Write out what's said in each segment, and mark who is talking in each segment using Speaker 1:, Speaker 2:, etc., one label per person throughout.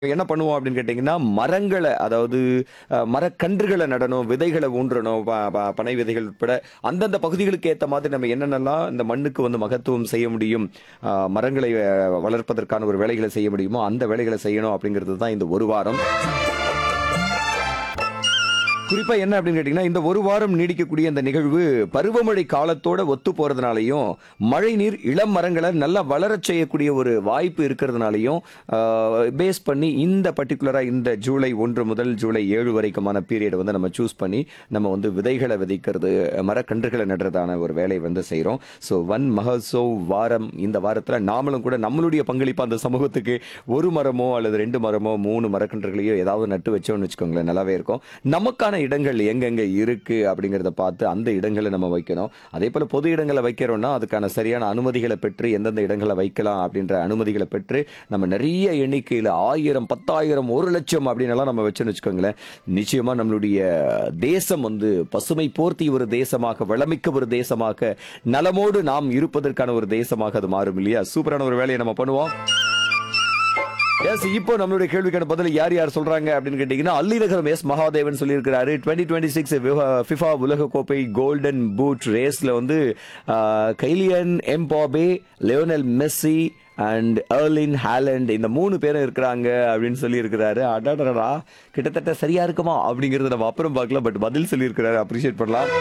Speaker 1: என்ன பண்ணுவோம் அப்படின்னு கேட்டிங்கன்னா மரங்களை அதாவது அஹ், மரக்கன்றுகளை நடணும் விதைகளை ஊன்றணும் ப- ப- பனை விதைகள் உட்பட அந்தந்த பகுதிகளுக்கு ஏற்ற மாதிரி நம்ம என்னென்னலாம் இந்த மண்ணுக்கு வந்து மகத்துவம் செய்ய முடியும் அஹ், மரங்களை அஹ், வளர்ப்பதற்கான ஒரு வேலைகளை செய்ய முடியுமோ அந்த வேலைகளை செய்யணும் அப்படிங்கிறது தான் இந்த ஒரு வாரம் குறிப்பா என்ன அப்படின்னு கேட்டீங்கன்னா இந்த ஒரு வாரம் நீடிக்கக்கூடிய இந்த நிகழ்வு பருவமழை காலத்தோட ஒத்து போறதுனாலையும் மழை நீர் இளம் மரங்களை நல்லா வளரச் செய்யக்கூடிய ஒரு வாய்ப்பு இருக்கிறதுனாலையும் பேஸ் பண்ணி இந்த பர்டிகுலரா இந்த ஜூலை ஒன்று முதல் ஜூலை ஏழு வரைக்குமான பீரியட் வந்து நம்ம சூஸ் பண்ணி நம்ம வந்து விதைகளை விதைக்கிறது மரக்கன்றுகளை நடுறதான ஒரு வேலை வந்து செய்றோம் ஸோ வன் மகோத்சவ் வாரம் இந்த வாரத்துல நாமளும் கூட நம்மளுடைய பங்களிப்பு அந்த சமூகத்துக்கு ஒரு மரமோ அல்லது ரெண்டு மரமோ மூணு மரக்கன்றுகளையோ ஏதாவது நட்டு வச்சோம்னு வச்சுக்கோங்களேன் நல்லாவே இருக்கும் நமக்கான இடங்கள் எங்கெங்க இருக்கு அப்படிங்கறத பார்த்து அந்த இடங்களை நம்ம வைக்கணும் அதே போல பொது இடங்களை வைக்கிறோம்னா அதுக்கான சரியான அனுமதிகளை பெற்று எந்தெந்த இடங்களை வைக்கலாம் அப்படின்ற அனுமதிகளை பெற்று நம்ம நிறைய எண்ணிக்கையில் ஆயிரம் பத்தாயிரம் ஒரு லட்சம் அப்படின்னு எல்லாம் நம்ம வச்சோம்னு வச்சுக்கோங்களேன் நிச்சயமா நம்மளுடைய தேசம் வந்து பசுமை போர்த்தி ஒரு தேசமாக வளமிக்க ஒரு தேசமாக நலமோடு நாம் இருப்பதற்கான ஒரு தேசமாக அது மாறும் இல்லையா சூப்பரான ஒரு வேலையை நம்ம பண்ணுவோம் எஸ் இப்போ நம்மளுடைய கேள்விக்கான பதில் யார் யார் சொல்றாங்க அப்படின்னு கேட்டீங்கன்னா அல்லிநகரம் எஸ் மகாதேவன் சொல்லியிருக்கிறாரு டுவெண்ட்டி டுவெண்ட்டி சிக்ஸ் ஃபிஃபா உலக கோப்பை கோல்டன் பூட் ரேஸ்ல வந்து ah, Kylian Mbappe Lionel Messi and Erling Haaland இந்த மூணு பேரும் இருக்கிறாங்க அப்படின்னு சொல்லி இருக்கிறாரு அடாடா கிட்டத்தட்ட சரியா இருக்குமா அப்படிங்கறத நம்ம அப்புறம் பார்க்கலாம் பட் பதில் சொல்லியிருக்கிறாரு அப்ரிஷியேட் பண்ணலாம்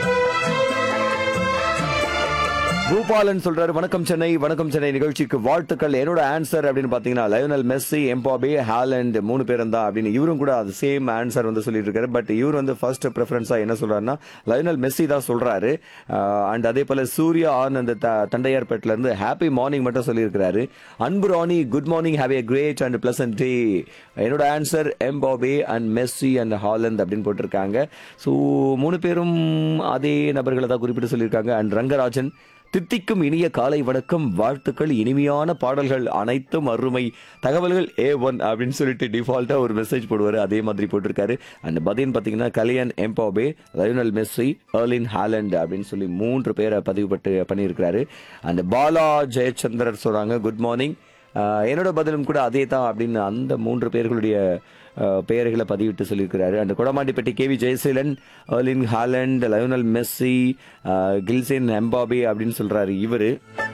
Speaker 1: பூபாலன் சொல்றாரு வணக்கம் சென்னை வணக்கம் சென்னை நிகழ்ச்சிக்கு வாழ்த்துக்கள் என்னோட ஆன்சர் அப்படின்னு பாத்தீங்கன்னா லயோனல் மெஸ்ஸி எம்பாபே ஹாலண்ட் மூணு பேரும் தான் அப்படின்னு இவரும் கூட அது சேம் ஆன்சர் வந்து சொல்லிட்டு இருக்காரு பட் இவர் வந்து ஃபர்ஸ்ட் ப்ரிஃபரன்ஸா என்ன சொல்றாருன்னா லயோனல் மெஸ்ஸி தான் சொல்றாரு அண்ட் அதே போல சூர்யா ஆனந்த் த- தண்டையார்பேட்ல இருந்து ஹாப்பி மார்னிங் மட்டும் சொல்லியிருக்கிறாரு Anbu Rani good morning have a great and pleasant day என்னோட answer Mbappe and Messi and Haaland அப்படின்னு போட்டிருக்காங்க ஸோ மூணு பேரும் அதே நபர்களை தான் குறிப்பிட்டு சொல்லியிருக்காங்க அண்ட் ரங்கராஜன் தித்திக்கும் இனிய காலை வணக்கம் வாழ்த்துக்கள் இனிமையான பாடல்கள் அனைத்தும் அருமை தகவல்கள் ஏ ஒன் அப்படின்னு சொல்லிட்டு டிஃபால்ட்டா ஒரு மெசேஜ் போடுவாரு அதே மாதிரி போட்டிருக்காரு அண்ட் பதின் பாத்தீங்கன்னா Kylian Mbappe Lionel Messi Erling Haaland அப்படின்னு சொல்லி மூன்று பேரை பதிவு பட்டு பண்ணியிருக்கிறாரு அண்ட் பாலா ஜெயச்சந்திரர் சொல்றாங்க குட் மார்னிங் என்னோட பதிலும் கூட அதே தான் அப்படின்னு அந்த மூன்று பேர்களுடைய அஹ், பெயர்களை பதிவிட்டு சொல்லியிருக்கிறாரு அந்த Kodamandipatti K V Jayaseelan Erling Haaland Lionel Messi ah, Kylian Mbappe அப்படின்னு சொல்றாரு இவரு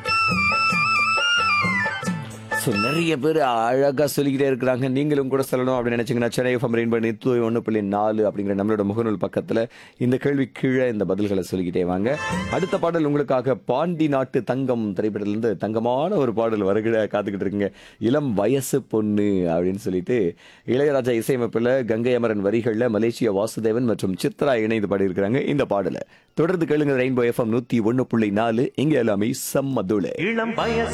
Speaker 1: ஸோ நிறைய பேர் அழகாக சொல்லிக்கிட்டே இருக்கிறாங்க நீங்களும் கூட சொல்லணும் அப்படின்னு நினைச்சீங்கன்னா சென்னை எஃப்எம் ரெயின் பண்ணி தூய் ஒன்று புள்ளி நாலு அப்படிங்கிற நம்மளோட முகநூல் பக்கத்தில் இந்த கேள்வி கீழே இந்த பதில்களை சொல்லிக்கிட்டே வாங்க அடுத்த பாடல் உங்களுக்காக பாண்டி நாட்டு தங்கம் திரைப்படத்திலிருந்து தங்கமான ஒரு பாடல் வருகிற காத்துக்கிட்டு இருக்குங்க இளம் வயசு பொண்ணு அப்படின்னு சொல்லிட்டு இளையராஜா இசையமைப்பில் கங்கை அமரன் வரிகளில் மலேசியா வாசுதேவன் மற்றும் சித்ரா இணைந்து பாடியிருக்கிறாங்க இந்த பாடலை தொடர்ந்து கேளுங்க ரெயின்போ எஃப்எம் நூற்றி ஒன்று புள்ளி நாலு இங்கே எல்லாமே செம்மதுளை
Speaker 2: இளம் வயசு